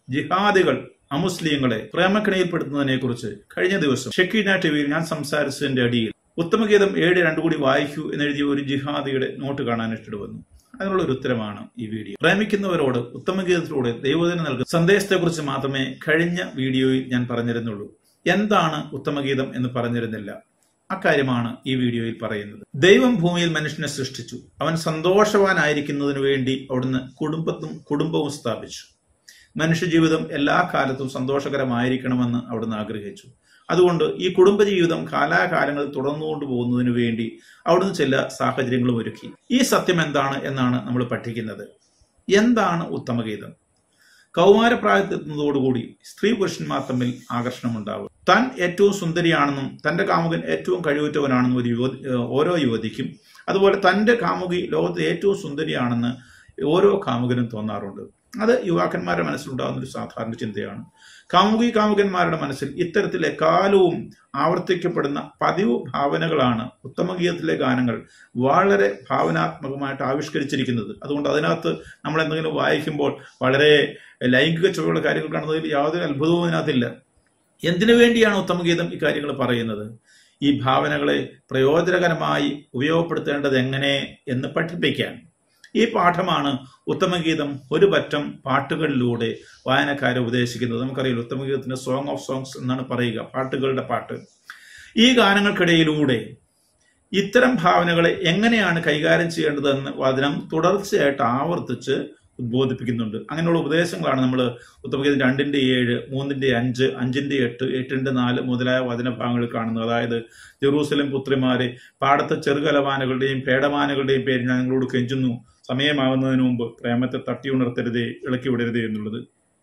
ജിഹാദികൾ അമുസ്ലിങ്ങളെ പ്രേമക്കണിയിൽപ്പെടുത്തുന്നതിനെ കുറിച്ച് കഴിഞ്ഞ ദിവസം ഷെക്കീന ടിവിയിൽ ഞാൻ സംസാരിച്ചതിന്റെ അടിയിൽ ഉത്തമഗീതം ഏഴ് രണ്ടു കൂടി വായിക്കൂ എന്നെഴുതിയ ഒരു ജിഹാദിയുടെ നോട്ട് കാണാനിട്ട് വന്നു അതിനുള്ള ഒരു ഉത്തരമാണ് ഈ വീഡിയോ പ്രേമിക്കുന്നവരോട് ഉത്തമഗീതത്തിലൂടെ ദൈവത്തിന് നൽകുന്ന സന്ദേശത്തെക്കുറിച്ച് മാത്രമേ കഴിഞ്ഞ വീഡിയോയിൽ ഞാൻ പറഞ്ഞിരുന്നുള്ളൂ എന്താണ് ഉത്തമഗീതം എന്ന് പറഞ്ഞിരുന്നില്ല അക്കാര്യമാണ് ഈ വീഡിയോയിൽ പറയുന്നത് ദൈവം ഭൂമിയിൽ മനുഷ്യനെ സൃഷ്ടിച്ചു അവൻ സന്തോഷവാനായിരിക്കുന്നതിനു വേണ്ടി അവിടുന്ന് കുടുംബത്തും കുടുംബവും സ്ഥാപിച്ചു മനുഷ്യജീവിതം എല്ലാ കാലത്തും സന്തോഷകരമായിരിക്കണമെന്ന് അവിടുന്ന് ആഗ്രഹിച്ചു അതുകൊണ്ട് ഈ കുടുംബജീവിതം കാലാകാലങ്ങളിൽ തുടർന്നുകൊണ്ട് പോകുന്നതിനു വേണ്ടി അവിടുന്ന് ചില സാഹചര്യങ്ങളും ഒരുക്കി ഈ സത്യം എന്താണ് എന്നാണ് നമ്മൾ പഠിക്കുന്നത് എന്താണ് ഉത്തമഗീതം കൗമാരപ്രായത്തെത്തുന്നതോടുകൂടി സ്ത്രീ പുരുഷന്മാർ തമ്മിൽ ആകർഷണമുണ്ടാവും താൻ ഏറ്റവും സുന്ദരിയാണെന്നും തന്റെ കാമുകൻ ഏറ്റവും കഴിവുറ്റവനാണെന്നും ഒരു യുവതി ഓരോ യുവതിക്കും അതുപോലെ തന്റെ കാമുകി ലോകത്തെ ഏറ്റവും സുന്ദരിയാണെന്ന് ഓരോ കാമുകനും തോന്നാറുണ്ട് അത് യുവാക്കന്മാരുടെ മനസ്സിലുണ്ടാകുന്ന ഒരു സാധാരണ ചിന്തയാണ് കാമുകി കാമുകന്മാരുടെ മനസ്സിൽ ഇത്തരത്തിൽ എക്കാലവും ആവർത്തിക്കപ്പെടുന്ന പതിവ് ഭാവനകളാണ് ഉത്തമഗീതത്തിലെ ഗാനങ്ങൾ വളരെ ഭാവനാത്മകമായിട്ട് ആവിഷ്കരിച്ചിരിക്കുന്നത് അതുകൊണ്ട് അതിനകത്ത് നമ്മൾ എന്തെങ്കിലും വായിക്കുമ്പോൾ വളരെ ലൈംഗിക ചുവയുള്ള കാര്യങ്ങൾ കാണുന്നതിൽ യാതൊരു അത്ഭുതവും അതിനകത്തില്ല എന്തിനു വേണ്ടിയാണ് ഉത്തമഗീതം ഈ കാര്യങ്ങൾ പറയുന്നത് ഈ ഭാവനകളെ പ്രയോജനകരമായി ഉപയോഗപ്പെടുത്തേണ്ടത് എങ്ങനെ എന്ന് പഠിപ്പിക്കാൻ ഈ പാഠമാണ് ഉത്തമഗീതം ഒരു പറ്റം പാട്ടുകളിലൂടെ വായനക്കാരെ ഉപദേശിക്കുന്നത് നമുക്കറിയാം ഉത്തമഗീതത്തിന്റെ സോങ് ഓഫ് സോങ്സ് എന്നാണ് പറയുക പാട്ടുകളുടെ പാട്ട് ഈ ഗാനങ്ങൾക്കിടയിലൂടെ ഇത്തരം ഭാവനകളെ എങ്ങനെയാണ് കൈകാര്യം ചെയ്യേണ്ടതെന്ന് വചനം തുടർച്ചയായിട്ട് ആവർത്തിച്ച് ഉദ്ബോധിപ്പിക്കുന്നുണ്ട് അങ്ങനെയുള്ള ഉപദേശങ്ങളാണ് നമ്മൾ ഉത്തമഗീതം രണ്ടിന്റെ ഏഴ് മൂന്നിന്റെ അഞ്ച് അഞ്ചിന്റെ എട്ട് എട്ടിന്റെ നാല് മുതലായ വചനഭാഗങ്ങളിൽ കാണുന്നത് അതായത് ജെറൂസലം പുത്രിമാരെ പാടത്തെ ചെറുകലമാനകളുടെയും പേടമാനകളുടെയും പേര് ഞാൻ നിങ്ങളോട് കെഞ്ചുന്നു സമയമാവുന്നതിന് മുമ്പ് പ്രേമത്തെ തട്ടി ഉണർത്തരുതേ ഇളക്കി വിടരുതേ എന്നുള്ളത്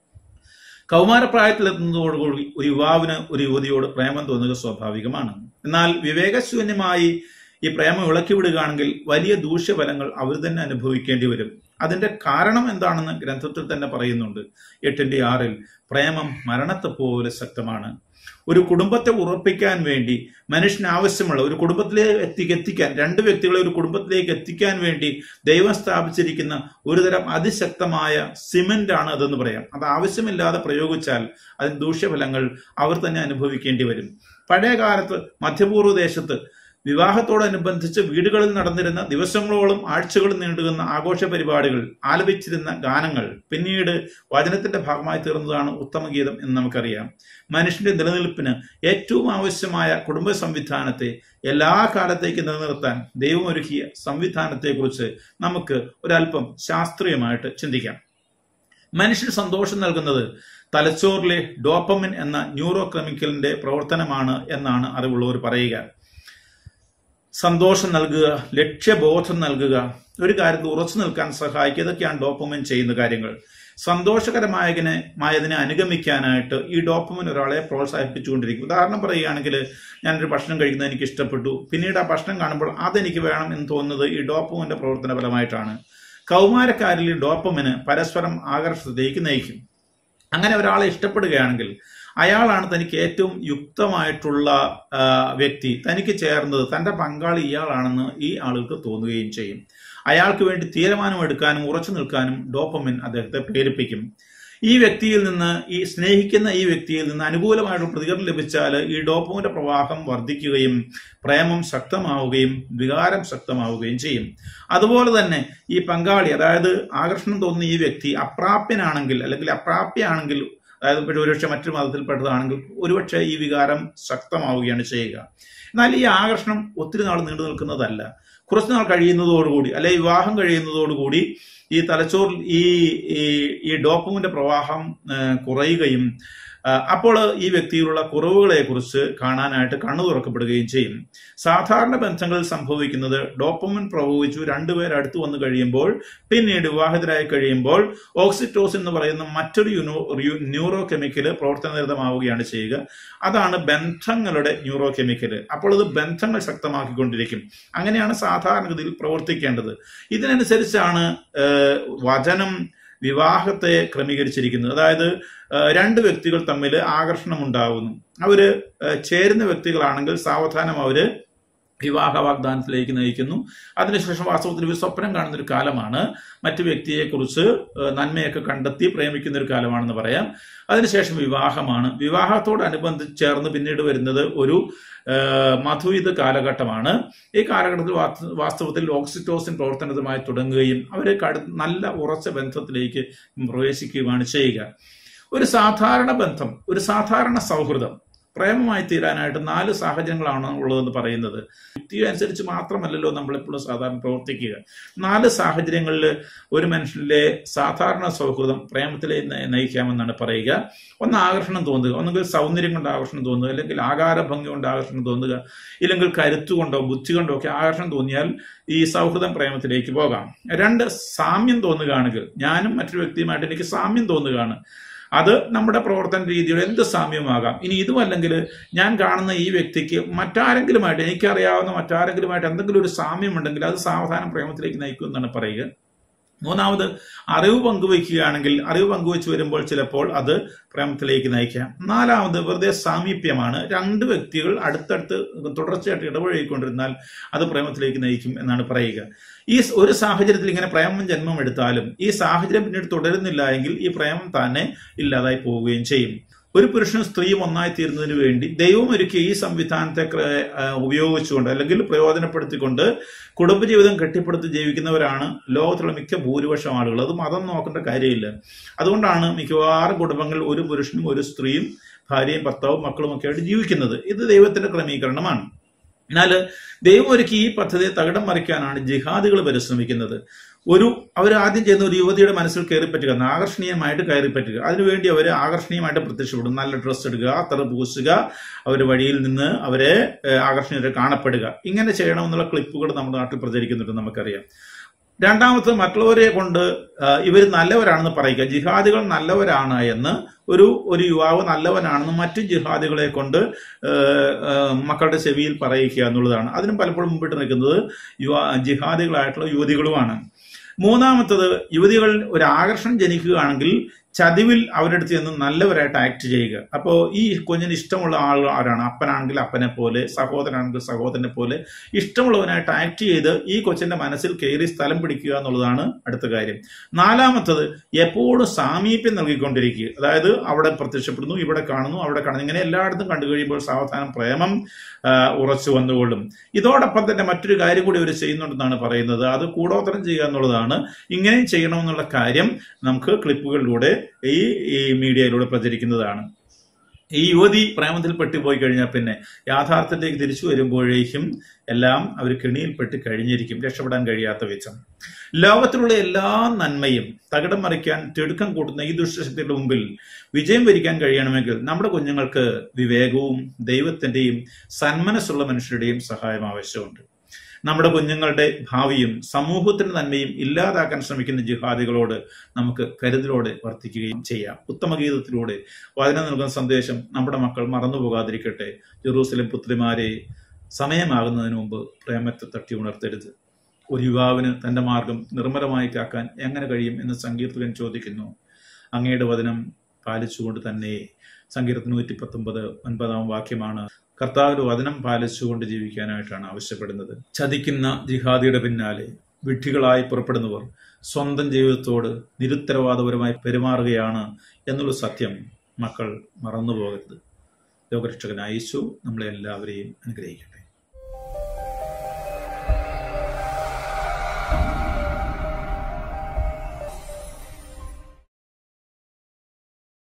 കൗമാരപ്രായത്തിലെത്തുന്നതോടുകൂടി ഒരു യുവാവിന് ഒരു യുവതിയോട് പ്രേമം തോന്നുക സ്വാഭാവികമാണ് എന്നാൽ വിവേകശൂന്യമായി ഈ പ്രേമം ഇളക്കി വിടുകയാണെങ്കിൽ വലിയ ദൂഷ്യഫലങ്ങൾ അവർ തന്നെ അനുഭവിക്കേണ്ടി വരും അതിന്റെ കാരണം എന്താണെന്ന് ഗ്രന്ഥത്തിൽ തന്നെ പറയുന്നുണ്ട് എട്ടിന്റെ ആറിൽ പ്രേമം മരണത്തെ പോലെ ശക്തമാണ് ഒരു കുടുംബത്തെ ഉറപ്പിക്കാൻ വേണ്ടി മനുഷ്യന് ആവശ്യമുള്ള ഒരു കുടുംബത്തിലേക്ക് എത്തി എത്തിക്കാൻ രണ്ട് വ്യക്തികളെ ഒരു കുടുംബത്തിലേക്ക് എത്തിക്കാൻ വേണ്ടി ദൈവം സ്ഥാപിച്ചിരിക്കുന്ന ഒരുതരം അതിശക്തമായ സിമെന്റ് ആണ് അതെന്ന് പറയാം അത് ആവശ്യമില്ലാതെ പ്രയോഗിച്ചാൽ അതിന് ദൂഷ്യഫലങ്ങൾ അവർ തന്നെ അനുഭവിക്കേണ്ടി വരും പഴയ കാലത്ത് മധ്യപൂർവ്വ ദേശത്ത് വിവാഹത്തോടനുബന്ധിച്ച് വീടുകളിൽ നടന്നിരുന്ന ദിവസങ്ങളോളം ആഴ്ചകൾ നീണ്ടുന്ന ആഘോഷ പരിപാടികൾ ആലപിച്ചിരുന്ന ഗാനങ്ങൾ പിന്നീട് വചനത്തിന്റെ ഭാഗമായി തീർന്നതാണ് ഉത്തമഗീതം എന്ന് നമുക്കറിയാം മനുഷ്യന്റെ നിലനിൽപ്പിന് ഏറ്റവും ആവശ്യമായ കുടുംബ സംവിധാനത്തെ എല്ലാ കാലത്തേക്ക് നിലനിർത്താൻ ദൈവം ഒരുക്കിയ സംവിധാനത്തെക്കുറിച്ച് നമുക്ക് ഒരല്പം ശാസ്ത്രീയമായിട്ട് ചിന്തിക്കാം മനുഷ്യന് സന്തോഷം നൽകുന്നത് തലച്ചോറിലെ ഡോപ്പമിൻ എന്ന ന്യൂറോ കെമിക്കലിന്റെ പ്രവർത്തനമാണ് എന്നാണ് അറിവുള്ളവർ പറയുക സന്തോഷം നൽകുക ലക്ഷ്യബോധം നൽകുക ഒരു കാര്യത്തിൽ ഉറച്ചു നിൽക്കാൻ സഹായിക്കുക ഇതൊക്കെയാണ് ഡോപ്പമിൻ ചെയ്യുന്ന കാര്യങ്ങൾ സന്തോഷകരമായതിനെ മായതിനെ അനുഗമിക്കാനായിട്ട് ഈ ഡോപ്പമിൻ ഒരാളെ പ്രോത്സാഹിപ്പിച്ചുകൊണ്ടിരിക്കും ഉദാഹരണം പറയുകയാണെങ്കിൽ ഞാനൊരു ഭക്ഷണം കഴിക്കുന്നത് എനിക്ക് ഇഷ്ടപ്പെട്ടു പിന്നീട് ആ ഭക്ഷണം കാണുമ്പോൾ അതെനിക്ക് വേണം എന്ന് തോന്നുന്നത് ഈ ഡോപ്പമിന്റെ പ്രവർത്തന ഫലമായിട്ടാണ് കൗമാരക്കാരിൽ ഈ ഡോപ്പമിന് പരസ്പരം ആകർഷണത്തിലേക്ക് നയിക്കും അങ്ങനെ ഒരാളെ ഇഷ്ടപ്പെടുകയാണെങ്കിൽ അയാളാണ് തനിക്ക് ഏറ്റവും യുക്തമായിട്ടുള്ള വ്യക്തി തനിക്ക് ചേർന്നത് തന്റെ പങ്കാളി ഇയാളാണെന്ന് ഈ ആളുകൾക്ക് തോന്നുകയും ചെയ്യും അയാൾക്ക് വേണ്ടി തീരുമാനമെടുക്കാനും ഉറച്ചു നിൽക്കാനും ഡോപ്പമിൻ അദ്ദേഹത്തെ പ്രേരിപ്പിക്കും ഈ വ്യക്തിയിൽ നിന്ന് ഈ സ്നേഹിക്കുന്ന ഈ വ്യക്തിയിൽ നിന്ന് അനുകൂലമായിട്ടുള്ള പ്രതികരണം ലഭിച്ചാൽ ഈ ഡോപ്പമിന്റെ പ്രവാഹം വർദ്ധിക്കുകയും പ്രേമം ശക്തമാവുകയും വികാരം ശക്തമാവുകയും ചെയ്യും അതുപോലെ തന്നെ ഈ പങ്കാളി അതായത് ആകർഷണം തോന്നുന്ന ഈ വ്യക്തി അപ്രാപ്യനാണെങ്കിൽ അല്ലെങ്കിൽ അപ്രാപ്യയാണെങ്കിൽ അതായത് ഇപ്പോൾ ഒരുപക്ഷെ മറ്റൊരു മതത്തിൽപ്പെട്ടതാണെങ്കിൽ ഒരുപക്ഷെ ഈ വികാരം ശക്തമാവുകയാണ് ചെയ്യുക എന്നാൽ ഈ ആകർഷണം ഒത്തിരി നാൾ നീണ്ടു നിൽക്കുന്നതല്ല കുറച്ചു നാൾ കഴിയുന്നതോടുകൂടി അല്ലെ വിവാഹം കഴിയുന്നതോടുകൂടി ഈ തലച്ചോറിൽ ഈ ഈ ഡോപ്പമിന്റെ പ്രവാഹം കുറയുകയും അപ്പോൾ ഈ വ്യക്തിയിലുള്ള കുറവുകളെ കുറിച്ച് കാണാനായിട്ട് കണ്ണു തുറക്കപ്പെടുകയും ചെയ്യും സാധാരണ ബന്ധങ്ങളിൽ സംഭവിക്കുന്നത് ഡോപ്പമിൻ പ്രഭവിച്ചു രണ്ടുപേർ അടുത്ത് വന്നു കഴിയുമ്പോൾ പിന്നീട് വിവാഹിതരായി കഴിയുമ്പോൾ ഓക്സിറ്റോസിൻ എന്ന് പറയുന്ന മറ്റൊരു ന്യൂറോ കെമിക്കൽ പ്രവർത്തനനിരതമാവുകയാണ് ചെയ്യുക അതാണ് ബന്ധങ്ങളുടെ ന്യൂറോ കെമിക്കൽ അപ്പോൾ ഇത് ബന്ധങ്ങൾ ശക്തമാക്കിക്കൊണ്ടിരിക്കും അങ്ങനെയാണ് സാധാരണഗതിയിൽ പ്രവർത്തിക്കേണ്ടത് ഇതിനനുസരിച്ചാണ് വചനം വിവാഹത്തെ ക്രമീകരിച്ചിരിക്കുന്നത് അതായത് രണ്ട് വ്യക്തികൾ തമ്മിൽ ആകർഷണം ഉണ്ടാകുന്നു അവര് ചേരുന്ന വ്യക്തികളാണെങ്കിൽ സാവധാനം അവര് വിവാഹ വാഗ്ദാനത്തിലേക്ക് നയിക്കുന്നു അതിനുശേഷം വാസ്തവത്തിൽ ഒരു സ്വപ്നം കാണുന്ന ഒരു കാലമാണ് മറ്റു വ്യക്തിയെക്കുറിച്ച് ഏഹ്, നന്മയൊക്കെ കണ്ടെത്തി പ്രേമിക്കുന്ന ഒരു കാലമാണെന്ന് പറയാം അതിനുശേഷം വിവാഹമാണ് വിവാഹത്തോടനുബന്ധിച്ച് ചേർന്ന് പിന്നീട് വരുന്നത് ഒരു ഏഹ്, മധുവിധ കാലഘട്ടമാണ് ഈ കാലഘട്ടത്തിൽ വാസ്ത- വാസ്തവത്തിൽ ഓക്സിറ്റോസിൻ പ്രവർത്തനവുമായി തുടങ്ങുകയും അവർ നല്ല ഉറച്ച ബന്ധത്തിലേക്ക് പ്രവേശിക്കുകയുമാണ് ചെയ്യുക ഒരു സാധാരണ ബന്ധം ഒരു സാധാരണ സൗഹൃദം പ്രേമമായി തീരാനായിട്ട് നാല് സാഹചര്യങ്ങളാണ് ഉള്ളതെന്ന് പറയുന്നത് യുക്തി അനുസരിച്ച് മാത്രമല്ലല്ലോ നമ്മളെപ്പോഴും സാധാരണ പ്രവർത്തിക്കുക നാല് സാഹചര്യങ്ങളിൽ ഒരു മനുഷ്യനിലെ സാധാരണ സൗഹൃദം പ്രേമത്തിലേക്ക് നയി- നയിക്കാമെന്നാണ് പറയുക ഒന്ന് ആകർഷണം തോന്നുക ഒന്നുകിൽ സൗന്ദര്യം കൊണ്ട് ആകർഷണം തോന്നുക അല്ലെങ്കിൽ ആകാര ഭംഗി കൊണ്ട് ആകർഷണം തോന്നുക ഇല്ലെങ്കിൽ കരുത്തുകൊണ്ടോ ബുദ്ധി കൊണ്ടോ ഒക്കെ ആകർഷണം തോന്നിയാൽ ഈ സൗഹൃദം പ്രേമത്തിലേക്ക് പോകാം രണ്ട് സാമ്യം തോന്നുകയാണെങ്കിൽ ഞാനും മറ്റൊരു വ്യക്തിയുമായിട്ട് എനിക്ക് സാമ്യം തോന്നുകയാണ് അത് നമ്മുടെ പ്രവർത്തന രീതിയുടെ എന്ത് സാമ്യമാകാം ഇനി ഇതുമല്ലെങ്കിൽ ഞാൻ കാണുന്ന ഈ വ്യക്തിക്ക് മറ്റാരെങ്കിലുമായിട്ട് എനിക്കറിയാവുന്ന മറ്റാരെങ്കിലുമായിട്ട് എന്തെങ്കിലും ഒരു സാമ്യമുണ്ടെങ്കിൽ അത് സാവധാനം പ്രേമത്തിലേക്ക് നയിക്കും എന്നാണ് പറയുക മൂന്നാമത് അറിവ് പങ്കുവയ്ക്കുകയാണെങ്കിൽ അറിവ് പങ്കുവെച്ച് വരുമ്പോൾ ചിലപ്പോൾ അത് പ്രേമത്തിലേക്ക് നയിക്കാം നാലാമത് വെറുതെ സാമീപ്യമാണ് രണ്ട് വ്യക്തികൾ അടുത്തടുത്ത് തുടർച്ചയായിട്ട് ഇടപഴകിക്കൊണ്ടിരുന്നാൽ അത് പ്രേമത്തിലേക്ക് നയിക്കും എന്നാണ് പറയുക ഈ സ് ഒരു സാഹചര്യത്തിൽ ഇങ്ങനെ പ്രേമം ജന്മം എടുത്താലും ഈ സാഹചര്യം പിന്നീട് തുടരുന്നില്ല എങ്കിൽ ഈ പ്രേമം തന്നെ ഇല്ലാതായി പോവുകയും ചെയ്യും ഒരു പുരുഷനും സ്ത്രീയും ഒന്നായി തീരുന്നതിന് വേണ്ടി ദൈവം ഒരുക്കിയ ഈ സംവിധാനത്തെ ക്ര- ആ, ഉപയോഗിച്ചുകൊണ്ട് അല്ലെങ്കിൽ പ്രയോജനപ്പെടുത്തിക്കൊണ്ട് കുടുംബജീവിതം കെട്ടിപ്പടുത്ത് ജീവിക്കുന്നവരാണ് ലോകത്തുള്ള മിക്ക ഭൂരിപക്ഷം ആളുകൾ അത് മതം നോക്കേണ്ട കാര്യമില്ല അതുകൊണ്ടാണ് മിക്കവാറും കുടുംബങ്ങളിൽ ഒരു പുരുഷനും ഒരു സ്ത്രീയും ഭാര്യയും ഭർത്താവും മക്കളും ഒക്കെ ആയിട്ട് ജീവിക്കുന്നത് ഇത് ദൈവത്തിന്റെ ക്രമീകരണമാണ് എന്നാൽ ദൈവം ഒരുക്കി ഈ പദ്ധതിയെ തകിടം മറിക്കാനാണ് ജിഹാദികൾ പരിശ്രമിക്കുന്നത് ഒരു അവർ ആദ്യം ചെയ്യുന്ന ഒരു യുവതിയുടെ മനസ്സിൽ കയറി പറ്റുക ആകർഷണീയമായിട്ട് കയറി പറ്റുക അതിനുവേണ്ടി അവർ ആകർഷണീയമായിട്ട് പ്രത്യക്ഷപ്പെടും നല്ല ഡ്രസ്സ് എടുക്കുക അത്തറ പൂശുക അവർ വഴിയിൽ നിന്ന് അവരെ ഏഹ്, ആകർഷണീയരെ കാണപ്പെടുക ഇങ്ങനെ ചെയ്യണമെന്നുള്ള ക്ലിപ്പുകൾ നമ്മുടെ നാട്ടിൽ പ്രചരിക്കുന്നുണ്ട് നമുക്കറിയാം രണ്ടാമത് മറ്റുള്ളവരെ കൊണ്ട് ഇവർ നല്ലവരാണെന്ന് പറയുക ജിഹാദികൾ നല്ലവരാണ് എന്ന് ഒരു ഒരു യുവാവ് നല്ലവനാണെന്ന് മറ്റു ജിഹാദികളെ കൊണ്ട് ഏഹ്, ഏഹ്, മക്കളുടെ ചെവിയിൽ പറയിക്കുക എന്നുള്ളതാണ് അതിനും പലപ്പോഴും മുമ്പിട്ട് നിൽക്കുന്നത് യുവ ജിഹാദികളായിട്ടുള്ള യുവതികളുമാണ് മൂന്നാമത്തത് യുവതികൾ ഒരു ആകർഷണം ജനിക്കുകയാണെങ്കിൽ ചതിവിൽ അവരുടെ അടുത്ത് ചെന്ന് നല്ലവരായിട്ട് ആക്ട് ചെയ്യുക അപ്പോൾ ഈ കുഞ്ഞിന് ഇഷ്ടമുള്ള ആൾ ആരാണ് അപ്പനാണെങ്കിൽ അപ്പനെ പോലെ സഹോദരനാണെങ്കിൽ സഹോദരനെ പോലെ ഇഷ്ടമുള്ളവനായിട്ട് ആക്ട് ചെയ്ത് ഈ കൊച്ചിന്റെ മനസ്സിൽ കയറി സ്ഥലം പിടിക്കുക എന്നുള്ളതാണ് അടുത്ത കാര്യം നാലാമത്തത് എപ്പോഴും സാമീപ്യം നൽകിക്കൊണ്ടിരിക്കുക അതായത് അവിടെ പ്രത്യക്ഷപ്പെടുന്നു ഇവിടെ കാണുന്നു അവിടെ കാണുന്നു ഇങ്ങനെ എല്ലായിടത്തും കണ്ടു കഴിയുമ്പോൾ സാവധാനം പ്രേമം ആ, ഉറച്ചു വന്നുകൊള്ളും ഇതോടൊപ്പം തന്നെ മറ്റൊരു കാര്യം കൂടി അവർ ചെയ്യുന്നുണ്ടെന്നാണ് പറയുന്നത് അത് കൂടോത്രം ചെയ്യുക എന്നുള്ളതാണ് ഇങ്ങനെയും ചെയ്യണമെന്നുള്ള കാര്യം നമുക്ക് ക്ലിപ്പുകളിലൂടെ ഈ ഈ മീഡിയയിലൂടെ പ്രചരിക്കുന്നതാണ് ഈ യുവതി പ്രേമത്തിൽ പെട്ടുപോയി കഴിഞ്ഞാൽ പിന്നെ യാഥാർത്ഥ്യത്തിലേക്ക് തിരിച്ചു വരുമ്പോഴേക്കും എല്ലാം അവർ കെണിയിൽപ്പെട്ട് കഴിഞ്ഞിരിക്കും രക്ഷപ്പെടാൻ കഴിയാത്ത വിധം ലോകത്തിലുള്ള എല്ലാ നന്മയും തകിടം മറിക്കാൻ തിടുക്കം കൂട്ടുന്ന ഈ ദുഷ്ടശക്തിയുടെ മുമ്പിൽ വിജയം വരിക്കാൻ കഴിയണമെങ്കിൽ നമ്മുടെ കുഞ്ഞുങ്ങൾക്ക് വിവേകവും ദൈവത്തിന്റെയും സന്മനസ്സുള്ള മനുഷ്യരുടെയും സഹായം ആവശ്യമുണ്ട് നമ്മുടെ കുഞ്ഞുങ്ങളുടെ ഭാവിയും സമൂഹത്തിന്റെ നന്മയും ഇല്ലാതാക്കാൻ ശ്രമിക്കുന്ന ജിഹാദികളോട് നമുക്ക് കരുതലോടെ വർത്തിക്കുകയും ചെയ്യാം ഉത്തമഗീതത്തിലൂടെ വചനം നൽകുന്ന സന്ദേശം നമ്മുടെ മക്കൾ മറന്നു പോകാതിരിക്കട്ടെ ജെറൂസലേം പുത്രിമാരെ സമയമാകുന്നതിന് മുമ്പ് പ്രേമത്തെ തട്ടി ഉണർത്തരുത് ഒരു യുവാവിന് തന്റെ മാർഗം നിർമ്മലമായി കാക്കാൻ എങ്ങനെ കഴിയും എന്ന് സങ്കീർത്തകൻ ചോദിക്കുന്നു അങ്ങയുടെ വചനം പാലിച്ചുകൊണ്ട് തന്നെ സങ്കീർത്തനം നൂറ്റി പത്തൊമ്പത് ഒൻപതാം വാക്യമാണ് കർത്താവിന്റെ വചനം പാലിച്ചുകൊണ്ട് ജീവിക്കാനായിട്ടാണ് ആവശ്യപ്പെടുന്നത് ചതിക്കുന്ന ജിഹാദിയുടെ പിന്നാലെ വിഡ്ഢികളായി പുറപ്പെടുന്നവർ സ്വന്തം ജീവിതത്തോട് നിരുത്തരവാദപരമായി പെരുമാറുകയാണ് എന്നുള്ള സത്യം മക്കൾ മറന്നുപോകരുത് ലോകരക്ഷകനായ യേശു നമ്മളെ എല്ലാവരെയും അനുഗ്രഹിക്കട്ടെ